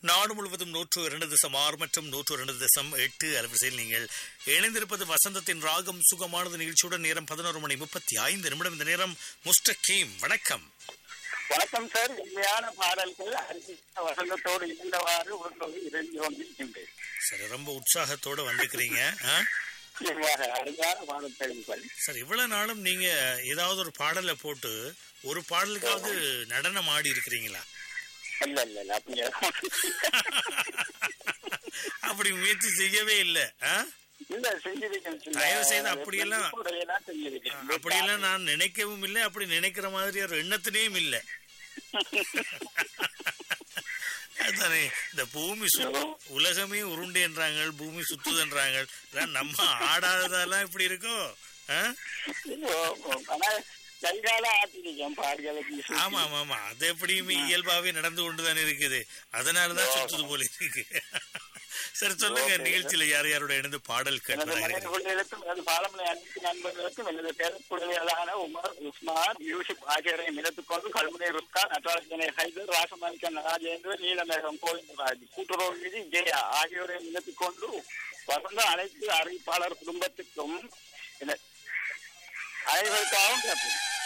நாடு முழுவதும் நூற்று இரண்டு தசம் ஆறு மற்றும் நூற்று இரண்டு தசம் எட்டு அலைவரிசையில் நீங்கள் இணைந்திருப்பது வசந்தத்தின் ராகம் சுகமானது நிகழ்ச்சியுடன் நேரம் பதினோரு மணி முப்பத்தி ஐந்து நிமிடம் இந்த நேரம் முஸ்டகீம் வணக்கம் வணக்கம் சார் இனிமையான பாடல்கள் அறிவித்த வசந்தத்தோடு இருந்தவாறு ஒரு இருந்து கொண்டிருக்கின்றேன் சரி ரொம்ப உற்சாகத்தோட வந்திருக்கிறீங்க ஆ? இவ்வாறு அருமையான பாடல்கள் சார் இவ்வளவு நாளும் நீங்க ஏதாவது ஒரு பாடலை போட்டு ஒரு பாடலுக்காவது நடனம் ஆடி இருக்கிறீங்களா இல்ல இல்ல இல்ல அப்படியே அப்படி முயற்சி செய்யவே இல்லை ஆ? இல்ல செஞ்சிருக்கேன் சின்ன- தயவு செய்து அப்படியெல்லாம் கூடையெல்லாம் செஞ்சிருக்கேன் அப்படியெல்லாம் நான் நினைக்கவும் இல்லை அப்படி நினைக்கிற மாதிரி ஒரு எண்ணத்திலையும் இல்லை அதானே இந்த பூமி சு உலகமே உருண்டு என்றாங்க பூமி சுத்துதுன்றாங்க இதெல்லாம் நம்ம ஆடாததெல்லாம் இப்படி இருக்கோ ஆ? ஐயோ, ஆனா கைகால ஆட்டிருக்கேன் பாடுகளுக்கு ஆமா ஆமா ஆமா அது எப்படியுமே இயல்பாவே நடந்து கொண்டுதான் இருக்குது அதனாலதான் சுத்துது போல இருக்கு சரி சொல்லுங்க நிகழ்ச்சியில யார் யாரோட இணைந்து பாடல் எனது கேட்கலாம் மனைவிகளுக்கும் எனது பாலமலை அனைத்து நண்பர்களுக்கும் எனது பேரக்குழந்தைகளான உமர் உஸ்மான் யூசுப் ஆகியோரை நினைத்துக் கொண்டு கல்முனை ருஸ்கான் நட்ராஜனை ஹைதர் ராசமாணிக்கன் ராஜேந்திர நீலமேகம் கோவிந்தராஜ் கூட்டுறவு நிதி ஜெயா ஆகியோரை நினைத்துக் கொண்டு வசந்த அனைத்து அறிவிப்பாளர் குடும்பத்துக்கும் என- அனைவருக்காகவும் கேட்பேன்